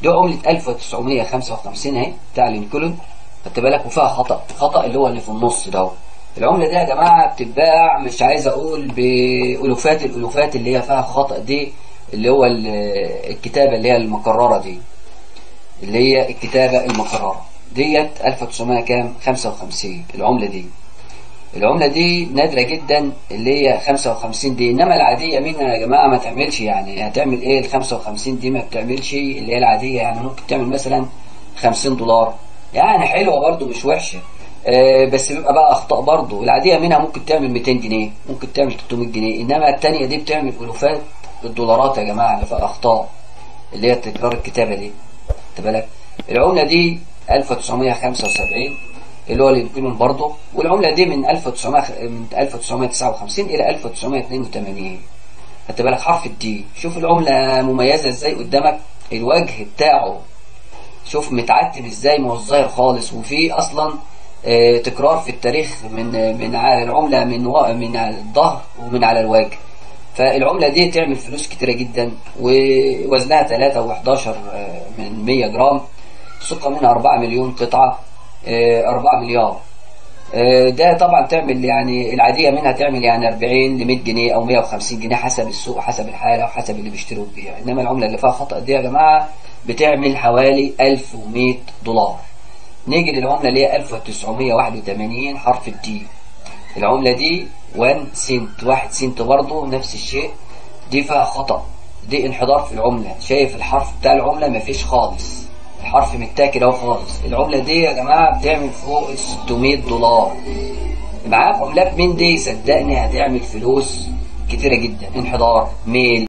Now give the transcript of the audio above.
دي عملة 1955 اهي بتاع لينكولن خدت بالك وفيها خطأ خطأ اللي هو اللي في النص ده العملة دي يا جماعة بتتباع مش عايز اقول بألوفات الألوفات اللي هي فيها خطأ دي اللي هو ال- الكتابة اللي هي المكررة دي اللي هي الكتابة المكررة ديت 1900 كام 55 العملة دي العملة دي نادرة جدا اللي هي 55 دي انما العادية منها يا جماعة ما تعملش يعني هتعمل ايه ال 55 دي ما بتعملش اللي هي العادية يعني ممكن تعمل مثلا 50 دولار يعني حلوة برضو مش وحشة آه بس بيبقى بقى اخطاء برضو العادية منها ممكن تعمل 200 جنيه ممكن تعمل 300 جنيه انما التانية دي بتعمل الوفات الدولارات يا جماعة اللي فيها اخطاء اللي هي تكرار الكتابة دي خدت بالك العملة دي 1975 اللي هو لينكولن برضه والعملة دي من 1900 من 1959 إلى 1982 خدت بالك حرف الدي شوف العملة مميزة ازاي قدامك الوجه بتاعه شوف متعتم ازاي ما هو ظاهر خالص وفي اصلا آه، تكرار في التاريخ من من على العملة من و- من على الظهر ومن على الوجه فالعملة دي تعمل فلوس كتيرة جدا ووزنها 3 و11 من 100 جرام سقى منها 4 مليون قطعة آه، 4 مليار آه، ده طبعا تعمل يعني العادية منها تعمل يعني 40 ل 100 جنيه او 150 جنيه حسب السوق حسب الحالة وحسب اللي بيشتروا بيها انما العملة اللي فيها خطأ دي يا جماعة بتعمل حوالي 1100 دولار نيجي للعملة اللي هي 1981 حرف الدي العملة دي 1 سنت 1 سنت برضه نفس الشيء دي فيها خطأ دي انحدار في العملة شايف الحرف بتاع العملة مفيش خالص الحرف متاكل اهو خالص العملة دي يا جماعة بتعمل فوق ال 600 دولار معاك عملات من دي صدقني هتعمل فلوس كتيرة جدا انحدار ميل